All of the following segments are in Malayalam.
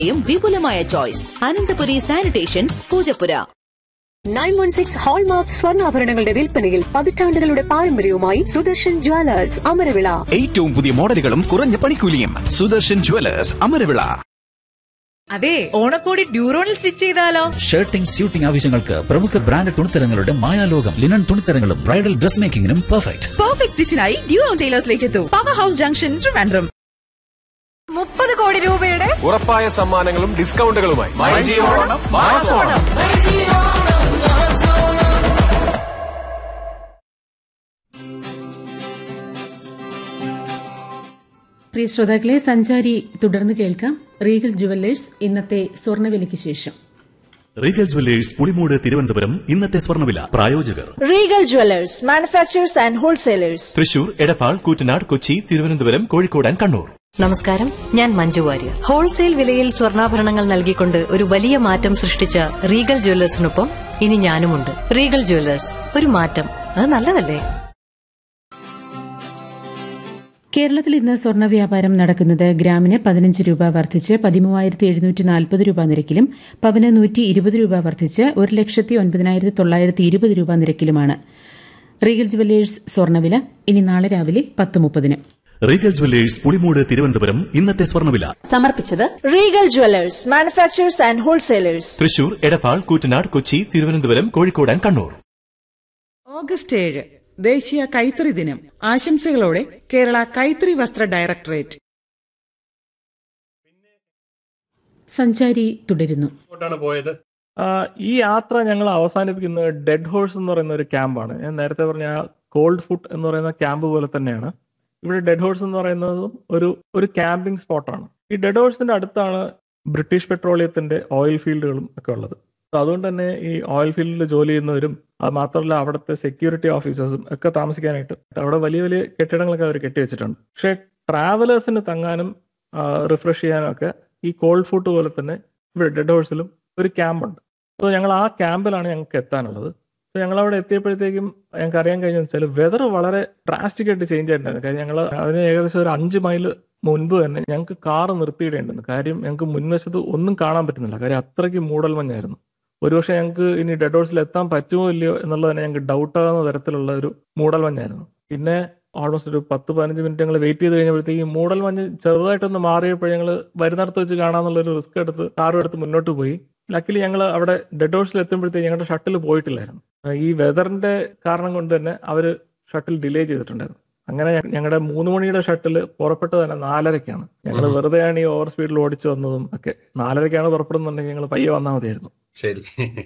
യും വിപുലമായ choice Ananthapuri sanitations Poojappura nine one six hallmark സ്വർണ്ണാഭരണങ്ങളുടെ വിൽപ്പനയിൽ പതിറ്റാണ്ടുകളുടെ പാരമ്പര്യവുമായി സുദർശൻ ജ്വല്ലേഴ്സ് അമരവിള ഏറ്റവും പുതിയ മോഡലുകളും കുറഞ്ഞ പണിക്കൂലിയും സുദർശൻ ജുവലേഴ്സ് അമരവിള അതെ ഓണക്കോടി ഡ്യൂറോണിൽ സ്റ്റിച്ച് ചെയ്താലോ ഷർട്ടിംഗ് സ്യൂട്ടിംഗ് ആവശ്യങ്ങൾക്ക് പ്രമുഖ ബ്രാൻഡ് തുണിത്തരങ്ങളുടെ മായാലോകം ലിനൻ തുണിത്തരങ്ങളും ബ്രൈഡൽ ഡ്രസ് മേക്കിംഗിനും പെർഫെക്റ്റ് പെർഫെക്റ്റ് സ്റ്റിച്ചിനായി ഡ്യൂറോൺ ടൈലേഴ്സിലേക്ക് എത്തൂ പവർ ഹൗസ് ജംഗ്ഷൻ ട്രിവാൻഡ്രം മുപ്പത് കോടി രൂപയുടെ ഉറപ്പായ സമ്മാനങ്ങളും ഡിസ്കൗണ്ടുകളുമായി മാസോണം പ്രിയ ശ്രോതാക്കളെ സഞ്ചാരി തുടർന്ന് കേൾക്കാം റീഗൽ ജുവല്ലേഴ്സ് ഇന്നത്തെ സ്വർണ്ണവിലയ്ക്ക് ശേഷം റീഗൽ ജുവല്ലേഴ്സ് പുളിമൂട് തിരുവനന്തപുരം ഇന്നത്തെ സ്വർണ്ണവില പ്രായോജകർ Regal jewellers manufacturers and wholesalers Thrissur Edappal Koottanad Kochi Thiruvananthapuram Kozhikode and Kannur നമസ്കാരം ഞാൻ മഞ്ജു വാര്യർ ഹോൾസെയിൽ വിലയിൽ സ്വർണ്ണാഭരണങ്ങൾ നൽകിക്കൊണ്ട് ഒരു വലിയ മാറ്റം സൃഷ്ടിച്ച റീഗൽ ജ്വല്ലേഴ്സിനൊപ്പം ഇനി ഞാനുമുണ്ട് റീഗൽ ജ്വല്ലേഴ്സ് ഒരു മാറ്റം അത് നല്ലതല്ലേ കേരളത്തിൽ ഇന്ന് സ്വർണ്ണ വ്യാപാരം നടക്കുന്നത് ഗ്രാമിന് പതിനഞ്ച് രൂപ വർദ്ധിച്ച് പതിമൂവായിരത്തി എഴുന്നൂറ്റി നാൽപ്പത് രൂപ നിരക്കിലും പവന് നൂറ്റി ഇരുപത് രൂപ വർദ്ധിച്ച് ഒരു ലക്ഷത്തി ഒൻപതിനായിരത്തി തൊള്ളായിരത്തി ഇരുപത് രൂപ നിരക്കിലുമാണ് റീഗൽ ജുവല്ലേഴ്സ് സ്വർണ്ണവില ഇനി നാളെ രാവിലെ പത്ത് മുപ്പതിന് റീഗൽ ജുവല്ലേഴ്സ് പുളിമൂട് തിരുവനന്തപുരം ഇന്നത്തെ സ്വർണ്ണവില സമർപ്പിച്ചത് Regal jewellers manufacturers and wholesalers Thrissur Edappal Koottanad Kochi Thiruvananthapuram Kozhikode and Kannur August ഏഴ് ദേശീയ കൈത്തറി ദിനം ആശംസകളോടെ കേരള കൈത്തറി വസ്ത്ര ഡയറക്ടറേറ്റ് സഞ്ചാരി തുടരുന്നു എങ്ങോട്ടാണ് പോയത് ഈ യാത്ര ഞങ്ങൾ അവസാനിപ്പിക്കുന്നത് ഡെഡ് ഹോഴ്സ് എന്ന് പറയുന്ന ഒരു ക്യാമ്പാണ് ഞാൻ നേരത്തെ പറഞ്ഞ ആ കോൾഡ് ഫുഡ് എന്ന് പറയുന്ന ക്യാമ്പ് പോലെ തന്നെയാണ് ഇവിടെ ഡെഡ് ഹോഴ്സ് എന്ന് പറയുന്നതും ഒരു ഒരു ക്യാമ്പിംഗ് സ്പോട്ടാണ് ഈ ഡെഡ് ഹോഴ്സിന്റെ അടുത്താണ് ബ്രിട്ടീഷ് പെട്രോളിയത്തിന്റെ ഓയിൽ ഫീൽഡുകളും ഒക്കെ ഉള്ളത് അപ്പൊ അതുകൊണ്ട് തന്നെ ഈ ഓയിൽ ഫീൽഡിൽ ജോലി ചെയ്യുന്നവരും അത് മാത്രമല്ല അവിടുത്തെ സെക്യൂരിറ്റി ഓഫീസേഴ്സും ഒക്കെ താമസിക്കാനായിട്ട് അവിടെ വലിയ വലിയ കെട്ടിടങ്ങളൊക്കെ അവർ കെട്ടിവെച്ചിട്ടുണ്ട് പക്ഷേ ട്രാവലേഴ്സിന് തങ്ങാനും റിഫ്രഷ് ചെയ്യാനും ഒക്കെ ഈ കോൾഡ് ഫുഡ് പോലെ തന്നെ ഇവിടെ ഡെഡ് ഹോഴ്സിലും ഒരു ക്യാമ്പുണ്ട് അപ്പോൾ ഞങ്ങൾ ആ ക്യാമ്പിലാണ് ഞങ്ങൾക്ക് എത്താനുള്ളത് അപ്പോൾ ഞങ്ങൾ അവിടെ എത്തിയപ്പോഴത്തേക്കും ഞങ്ങൾക്ക് അറിയാൻ കഴിഞ്ഞെന്ന് വെച്ചാൽ വെതർ വളരെ ഡ്രാസ്റ്റിക് ആയിട്ട് ചേഞ്ച് ആയിട്ടുണ്ടായിരുന്നു കാര്യം ഞങ്ങൾ അതിന് ഏകദേശം ഒരു അഞ്ച് മൈൽ മുൻപ് തന്നെ ഞങ്ങൾക്ക് കാർ നിർത്തിയിടേണ്ടിരുന്നു കാര്യം ഞങ്ങൾക്ക് മുൻവശത്ത് ഒന്നും കാണാൻ പറ്റുന്നില്ല കാര്യം അത്രയ്ക്ക് മൂടൽ മഞ്ഞായിരുന്നു ഒരുപക്ഷെ ഞങ്ങൾക്ക് ഇനി ഡെഡ് ഹോഴ്സിൽ എത്താൻ പറ്റുമോ ഇല്ലയോ എന്നുള്ളത് തന്നെ ഞങ്ങൾക്ക് ഡൗട്ട് ആകുന്ന തരത്തിലുള്ള ഒരു മൂടൽ മഞ്ഞായിരുന്നു പിന്നെ ഓൾമോസ്റ്റ് ഒരു പത്ത് പതിനഞ്ച് മിനിറ്റ് ഞങ്ങൾ വെയിറ്റ് ചെയ്ത് കഴിഞ്ഞപ്പോഴത്തേക്ക് ഈ മൂടൽ മഞ്ഞ് ചെറുതായിട്ടൊന്ന് മാറിയപ്പോൾ ഞങ്ങൾ വരുന്നിടത്ത് വെച്ച് കാണാന്നുള്ള ഒരു റിസ്ക് എടുത്ത് കാറും എടുത്ത് മുന്നോട്ട് പോയി ലക്കിലി ഞങ്ങൾ അവിടെ ഡെഡ് ഹൗസിൽ എത്തുമ്പോഴത്തേക്ക് ഞങ്ങളുടെ ഷട്ടിൽ പോയിട്ടില്ലായിരുന്നു ഈ വെതറിന്റെ കാരണം കൊണ്ട് തന്നെ അവർ ഷട്ടിൽ ഡിലേ ചെയ്തിട്ടുണ്ടായിരുന്നു അങ്ങനെ ഞങ്ങളുടെ മൂന്ന് മണിയുടെ ഷട്ടിൽ പുറപ്പെട്ടത് തന്നെ നാലരയ്ക്കാണ് ഞങ്ങൾ വെറുതെയാണ് ഈ ഓവർ സ്പീഡിൽ ഓടിച്ചു വന്നതും ഒക്കെ നാലരയ്ക്കാണ് പുറപ്പെടുന്നുണ്ടെങ്കിൽ ഞങ്ങൾ പയ്യെ വന്നാൽ മതിയായിരുന്നു ശരി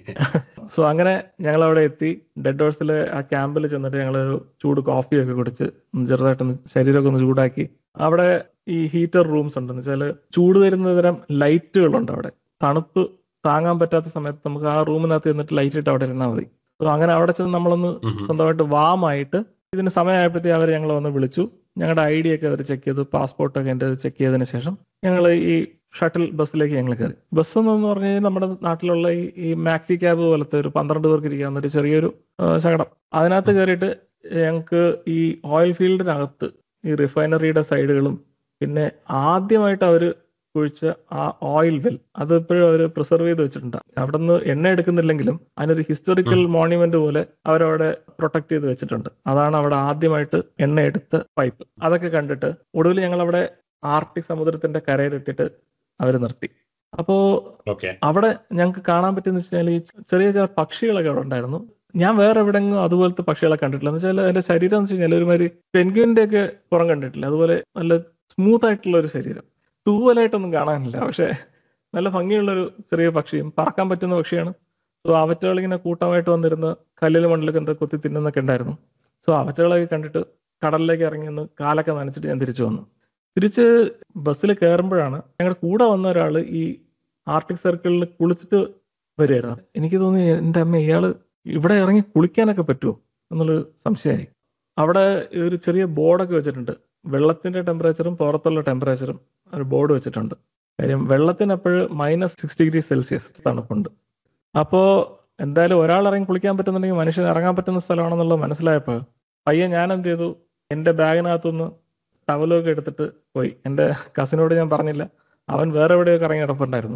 സോ അങ്ങനെ ഞങ്ങൾ അവിടെ എത്തി ഡെഡ് ഹോഴ്സിലെ ആ ക്യാമ്പിൽ ചെന്നിട്ട് ഞങ്ങൾ ഒരു ചൂട് കോഫിയൊക്കെ കുടിച്ച് ചെറുതായിട്ടൊന്ന് ശരീരമൊക്കെ ഒന്ന് ചൂടാക്കി അവിടെ ഈ ഹീറ്റർ റൂംസ് ഉണ്ടെന്ന് വെച്ചാല് ചൂട് തരുന്ന തരം ലൈറ്റുകളുണ്ട് അവിടെ തണുപ്പ് താങ്ങാൻ പറ്റാത്ത സമയത്ത് നമുക്ക് ആ റൂമിനകത്ത് ചെന്നിട്ട് ലൈറ്റ് ഇട്ട് അവിടെ ഇരുന്നാൽ മതി സോ അങ്ങനെ അവിടെ ചെന്ന് നമ്മളൊന്ന് സ്വന്തമായിട്ട് വാമായിട്ട് ഇതിന് സമയമായപ്പോഴത്തേക്ക് അവർ ഞങ്ങൾ വന്ന് വിളിച്ചു ഞങ്ങളുടെ ഐ ഡി ഒക്കെ അവർ ചെക്ക് ചെയ്തു പാസ്പോർട്ടൊക്കെ എൻ്റെ ചെക്ക് ചെയ്തതിന് ശേഷം ഞങ്ങൾ ഈ ഷട്ടിൽ ബസ്സിലേക്ക് ഞങ്ങൾ കയറി ബസ് എന്ന് പറഞ്ഞു കഴിഞ്ഞാൽ നമ്മുടെ നാട്ടിലുള്ള ഈ ഈ മാക്സി ക്യാബ് പോലത്തെ ഒരു പന്ത്രണ്ട് പേർക്ക് ഇരിക്കാവുന്ന ഒരു ചെറിയൊരു ശകടം അതിനകത്ത് കയറിയിട്ട് ഞങ്ങൾക്ക് ഈ ഓയിൽ ഫീൽഡിനകത്ത് ഈ റിഫൈനറിയുടെ സൈഡുകളും പിന്നെ ആദ്യമായിട്ട് അവർ കുഴിച്ച ആ ഓയിൽ വെൽ അത് ഇപ്പോഴും അവർ പ്രിസർവ് ചെയ്ത് വെച്ചിട്ടുണ്ട് അവിടെ നിന്ന് എണ്ണ എടുക്കുന്നില്ലെങ്കിലും അതിനൊരു ഹിസ്റ്റോറിക്കൽ മോണ്യുമെന്റ് പോലെ അവരവിടെ പ്രൊട്ടക്ട് ചെയ്ത് വെച്ചിട്ടുണ്ട് അതാണ് അവിടെ ആദ്യമായിട്ട് എണ്ണ എടുത്ത പൈപ്പ് അതൊക്കെ കണ്ടിട്ട് ഒടുവിൽ ഞങ്ങൾ അവിടെ ആർട്ടിക് സമുദ്രത്തിന്റെ കരയിലെത്തിയിട്ട് അവർ നിർത്തി അപ്പോ അവിടെ ഞങ്ങൾക്ക് കാണാൻ പറ്റുന്ന വെച്ചാൽ ഈ ചെറിയ ചെറിയ പക്ഷികളൊക്കെ അവിടെ ഉണ്ടായിരുന്നു ഞാൻ വേറെ എവിടെയെങ്കിലും അതുപോലത്തെ പക്ഷികളെ കണ്ടിട്ടില്ല എന്ന് വെച്ചാൽ അതിന്റെ ശരീരം എന്ന് വെച്ച് കഴിഞ്ഞാൽ ഒരുമാതിരി പെൻഗ്വിന്റെ ഒക്കെ പുറം കണ്ടിട്ടില്ല അതുപോലെ നല്ല സ്മൂത്ത് ആയിട്ടുള്ള ഒരു ശരീരം തൂവലായിട്ടൊന്നും കാണാനില്ല പക്ഷെ നല്ല ഭംഗിയുള്ളൊരു ചെറിയ പക്ഷിയും പറക്കാൻ പറ്റുന്ന പക്ഷിയാണ് സോ അവറ്റകൾ ഇങ്ങനെ കൂട്ടമായിട്ട് വന്നിരുന്ന് കല്ലിൽ മണ്ണിലൊക്കെ എന്താ കൊത്തി തിന്നുന്നൊക്കെ ഉണ്ടായിരുന്നു സോ അവറ്റകളൊക്കെ കണ്ടിട്ട് കടലിലേക്ക് ഇറങ്ങി ഒന്ന് കാലൊക്കെ നനച്ചിട്ട് ഞാൻ തിരിച്ചു വന്നു തിരിച്ച് ബസ്സിൽ കയറുമ്പോഴാണ് ഞങ്ങളുടെ കൂടെ വന്ന ഒരാൾ ഈ ആർട്ടിക് സർക്കിളിൽ കുളിച്ചിട്ട് വരികയായിരുന്നു എനിക്ക് തോന്നി എൻ്റെ അമ്മ ഇയാള് ഇവിടെ ഇറങ്ങി കുളിക്കാനൊക്കെ പറ്റുമോ എന്നുള്ളൊരു സംശയമായി അവിടെ ഒരു ചെറിയ ബോർഡൊക്കെ വെച്ചിട്ടുണ്ട് വെള്ളത്തിന്റെ ടെമ്പറേച്ചറും പുറത്തുള്ള ടെമ്പറേച്ചറും ഒരു ബോർഡ് വെച്ചിട്ടുണ്ട് കാര്യം വെള്ളത്തിന് അപ്പോഴ് മൈനസ് സിക്സ് ഡിഗ്രി സെൽഷ്യസ് തണുപ്പുണ്ട് അപ്പോ എന്തായാലും ഒരാൾ ഇറങ്ങി കുളിക്കാൻ പറ്റുന്നുണ്ടെങ്കിൽ മനുഷ്യൻ ഇറങ്ങാൻ പറ്റുന്ന സ്ഥലമാണെന്നുള്ളത് മനസ്സിലായപ്പോൾ പയ്യെ ഞാൻ എന്ത് ചെയ്തു എന്റെ ബാഗിനകത്തുനിന്ന് ടവലൊക്കെ എടുത്തിട്ട് പോയി എന്റെ കസിനോട് ഞാൻ പറഞ്ഞില്ല അവൻ വേറെ എവിടെയോ കറങ്ങി കിടപ്പുണ്ടായിരുന്നു